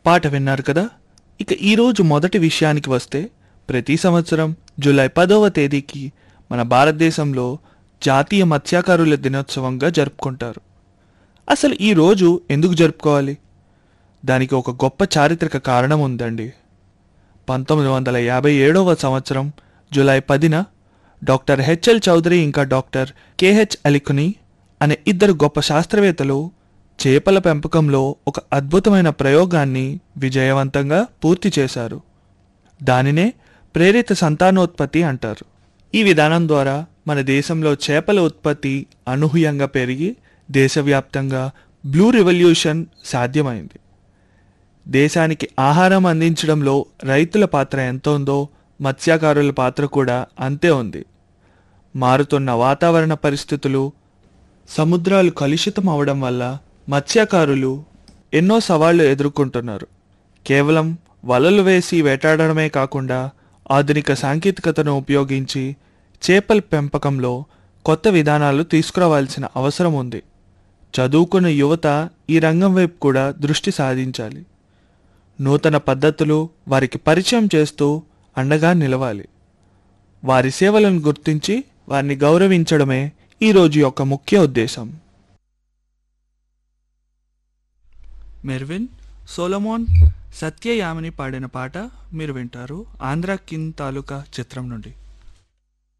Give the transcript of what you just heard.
పాట విన్నారు కదా ఇక ఈరోజు మొదటి విషయానికి వస్తే ప్రతి సంవత్సరం జూలై పదవ తేదీకి మన భారతదేశంలో జాతీయ మత్స్యకారుల దినోత్సవంగా జరుపుకుంటారు అసలు ఈ రోజు ఎందుకు జరుపుకోవాలి దానికి ఒక గొప్ప చారిత్రక కారణం ఉందండి పంతొమ్మిది వందల యాభై ఏడవ సంవత్సరం జూలై పదిన డాక్టర్ హెచ్ఎల్ చౌదరి ఇంకా డాక్టర్ కేహెచ్ అలికుని అనే ఇద్దరు గొప్ప శాస్త్రవేత్తలు చేపల పెంపకంలో ఒక అద్భుతమైన ప్రయోగాన్ని విజయవంతంగా పూర్తి చేశారు దానినే ప్రేరిత సంతానోత్పత్తి అంటారు ఈ విధానం ద్వారా మన దేశంలో చేపల ఉత్పత్తి అనూహ్యంగా పెరిగి దేశవ్యాప్తంగా బ్లూ రెవల్యూషన్ సాధ్యమైంది దేశానికి ఆహారం అందించడంలో రైతుల పాత్ర ఎంత ఉందో మత్స్యకారుల పాత్ర కూడా అంతే ఉంది మారుతున్న వాతావరణ పరిస్థితులు సముద్రాలు కలుషితం అవడం వల్ల మత్స్యకారులు ఎన్నో సవాళ్లు ఎదుర్కొంటున్నారు కేవలం వలలు వేసి వేటాడడమే కాకుండా ఆధునిక సాంకేతికతను ఉపయోగించి చేపల పెంపకంలో కొత్త విధానాలు తీసుకురావాల్సిన అవసరం ఉంది చదువుకున్న యువత ఈ రంగం వైపు కూడా దృష్టి సాధించాలి నూతన పద్ధతులు వారికి పరిచయం చేస్తూ అండగా నిలవాలి వారి సేవలను గుర్తించి వారిని గౌరవించడమే ఈ రోజు యొక్క ముఖ్య ఉద్దేశం మెర్విన్ సోలమోన్ సత్యయామిని పాడిన పాట మీరు వింటారు ఆంధ్ర కిన్ తాలూకా చిత్రం నుండి